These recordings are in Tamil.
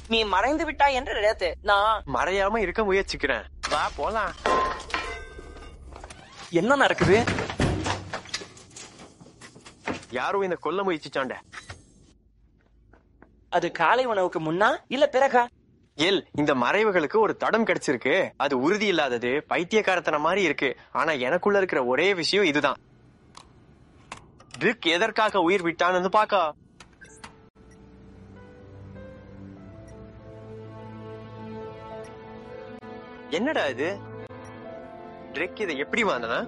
நீ மறைந்து விட்டாய் என்று நினைத்து நான் மறையாம இருக்க முயற்சிக்கிறேன் வா போலாம் என்ன நடக்குது யாரும் இந்த கொல்ல முயற்சிச்சாண்ட அது காலை உணவுக்கு முன்னா இல்ல பிறகா எல் இந்த மறைவுகளுக்கு ஒரு தடம் கிடைச்சிருக்கு அது உறுதி இல்லாதது பைத்தியக்காரத்தன மாதிரி இருக்கு ஆனா எனக்குள்ள இருக்கிற ஒரே விஷயம் இதுதான் ரிக் எதற்காக உயிர் விட்டான்னு பாக்கா என்னடா இது ட்ரிக் இதை எப்படி வாங்கினா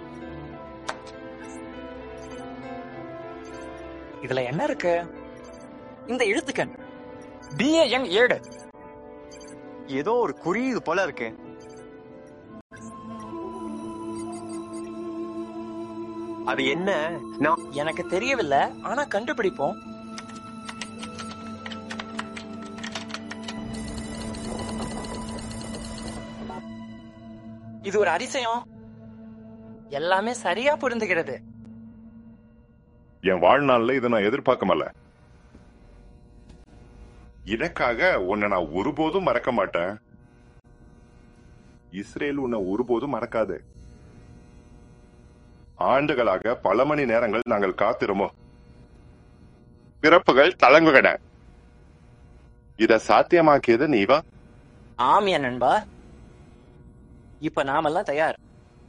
இதுல என்ன இருக்கு இந்த எழுத்துக்கள் டிஏஎன் ஏழு ஏதோ ஒரு குறியீடு போல இருக்கு அது என்ன நான் எனக்கு தெரியவில்லை ஆனா கண்டுபிடிப்போம் இது ஒரு அதிசயம் எல்லாமே சரியா புரிந்துகிறது என் வாழ்நாள்ல இதை நான் எதிர்பார்க்கமல்ல இதற்காக உன்னை நான் ஒருபோதும் மறக்க மாட்டேன் இஸ்ரேல் உன்னை ஒருபோதும் மறக்காது ஆண்டுகளாக பல மணி நேரங்கள் நாங்கள் காத்திருமோ பிறப்புகள் தளங்குகன இத சாத்தியமாக்கியது நீவா ஆம் என் நண்பா இப்ப நாமெல்லாம் தயார்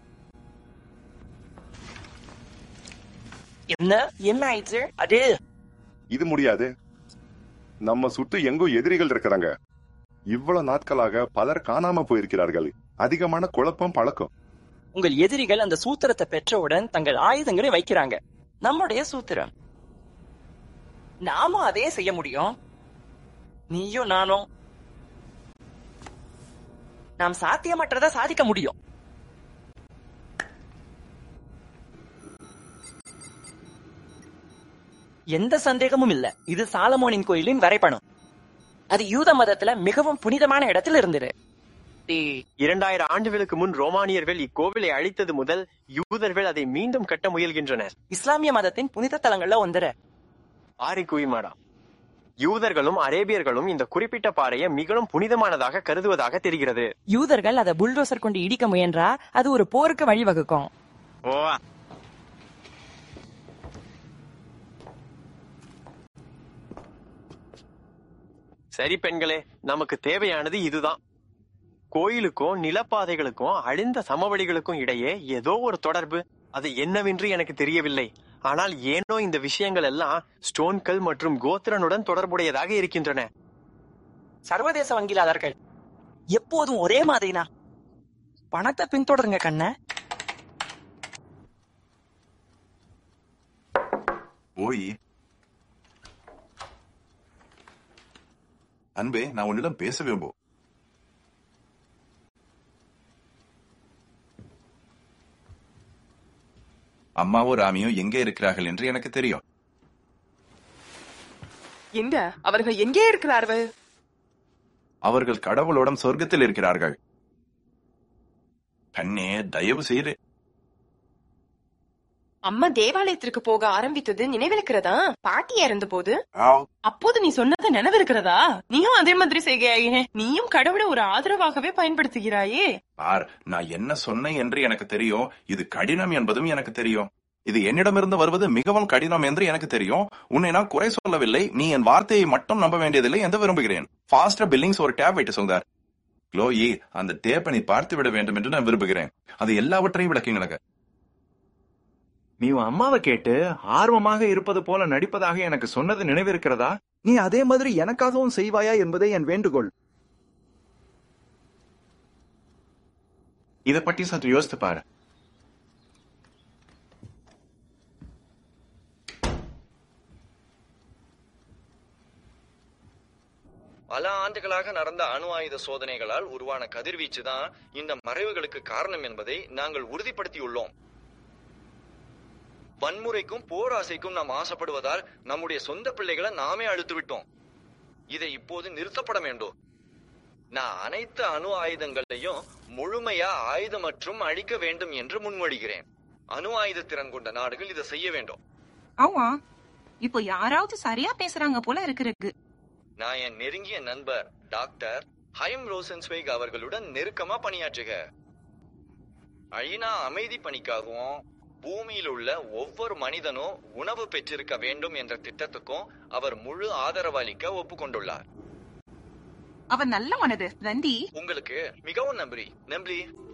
என்ன என்ன ஆயிடுச்சு அது இது முடியாது நம்ம சுட்டு எங்கோ எதிரிகள் இருக்கிறாங்க இவ்வளவு நாட்களாக பலர் காணாம போயிருக்கிறார்கள் அதிகமான குழப்பம் பழக்கம் உங்கள் எதிரிகள் அந்த சூத்திரத்தை பெற்றவுடன் தங்கள் ஆயுதங்களை வைக்கிறாங்க நம்முடைய சூத்திரம் நாமும் அதே செய்ய முடியும் நீயும் நானும் நாம் சாத்தியமற்றதை சாதிக்க முடியும் எந்த சந்தேகமும் இல்ல இது சாலமோனின் கோயிலின் வரைபடம் அது யூத மதத்துல மிகவும் புனிதமான இடத்தில் இருந்தது டேய், இரண்டாயிரம் ஆண்டுகளுக்கு முன் ரோமானியர்கள் இக்கோவிலை அழித்தது முதல் யூதர்கள் அதை மீண்டும் கட்ட முயல்கின்றனர் இஸ்லாமிய மதத்தின் புனித தலங்கள்ல ஒன்றரை ஆரி குயிமாடா யூதர்களும் அரேபியர்களும் இந்த குறிப்பிட்ட பாறையை மிகவும் புனிதமானதாக கருதுவதாக தெரிகிறது யூதர்கள் அதை புல்டோசர் கொண்டு இடிக்க முயன்றா அது ஒரு போருக்கு வழிவகுக்கும் ஓ சரி பெண்களே நமக்கு தேவையானது இதுதான் கோயிலுக்கும் நிலப்பாதைகளுக்கும் அழிந்த சமவெளிகளுக்கும் இடையே ஏதோ ஒரு தொடர்பு அது என்னவென்று எனக்கு தெரியவில்லை ஆனால் ஏனோ இந்த விஷயங்கள் எல்லாம் ஸ்டோன்கல் மற்றும் கோத்திரனுடன் தொடர்புடையதாக இருக்கின்றன சர்வதேச வங்கிலாளர்கள் எப்போதும் ஒரே மாதிரினா பணத்தை பின்தொடருங்க கண்ண ஓய் அன்பே நான் உன்னிடம் பேச விரும்பும் அம்மாவும் ராமியும் எங்கே இருக்கிறார்கள் என்று எனக்கு தெரியும் எங்க அவர்கள் எங்கே இருக்கிறார்கள் அவர்கள் கடவுளோடம் சொர்க்கத்தில் இருக்கிறார்கள் கண்ணே தயவு செய்து அம்மா தேவாலயத்திற்கு போக ஆரம்பித்தது நினைவிருக்கிறதா பாட்டி இறந்த போது ஆவ். அப்போது நீ சொன்னது நினைவிருக்கிறதா நீயும் அதே மாதிரி செய்கையாயே நீயும் கடவுளை ஒரு ஆதரவாகவே பயன்படுத்துகிறாயே பார் நான் என்ன சொன்னேன் என்று எனக்கு தெரியும் இது கடினம் என்பதும் எனக்கு தெரியும் இது என்னிடமிருந்து வருவது மிகவும் கடினம் என்று எனக்கு தெரியும் உன்னை நான் குறை சொல்லவில்லை நீ என் வார்த்தையை மட்டும் நம்ப வேண்டியதில்லை என்று விரும்புகிறேன் ஃபாஸ்டா பில்லிங்ஸ் ஒரு டேப் வைட்டு சொன்னார் க்ளோயி அந்த டேப்பை நீ பார்த்து விட வேண்டும் என்று நான் விரும்புகிறேன் அது எல்லாவற்றையும் விளக்கி எனக்கு நீ உன் அம்மாவை கேட்டு ஆர்வமாக இருப்பது போல நடிப்பதாக எனக்கு சொன்னது நினைவிருக்கிறதா நீ அதே மாதிரி எனக்காகவும் செய்வாயா என்பதே என் வேண்டுகோள் இதை பற்றி சற்று யோசித்து பாரு பல ஆண்டுகளாக நடந்த அணு ஆயுத சோதனைகளால் உருவான கதிர்வீச்சு தான் இந்த மறைவுகளுக்கு காரணம் என்பதை நாங்கள் உறுதிப்படுத்தியுள்ளோம் வன்முறைக்கும் போராசைக்கும் நாம் ஆசைப்படுவதால் நம்முடைய சொந்த பிள்ளைகளை நாமே அழுத்து விட்டோம் இதை இப்போது நிறுத்தப்பட வேண்டும் நான் அனைத்து அணு ஆயுதங்களையும் முழுமையா ஆயுதம் மற்றும் அழிக்க வேண்டும் என்று முன்மொழிகிறேன் அணு ஆயுத திறன் கொண்ட நாடுகள் இதை செய்ய வேண்டும் ஆமா இப்போ யாராவது சரியா பேசுறாங்க போல இருக்கிறது நான் என் நெருங்கிய நண்பர் டாக்டர் ஹைம் ரோசன்ஸ்வைக் அவர்களுடன் நெருக்கமா பணியாற்றுக ஐநா அமைதி பணிக்காகவும் பூமியில் உள்ள ஒவ்வொரு மனிதனும் உணவு பெற்றிருக்க வேண்டும் என்ற திட்டத்துக்கும் அவர் முழு ஆதரவு அளிக்க ஒப்புக்கொண்டுள்ளார் அவன் நல்ல மனது நன்றி உங்களுக்கு மிகவும் நன்றி நன்றி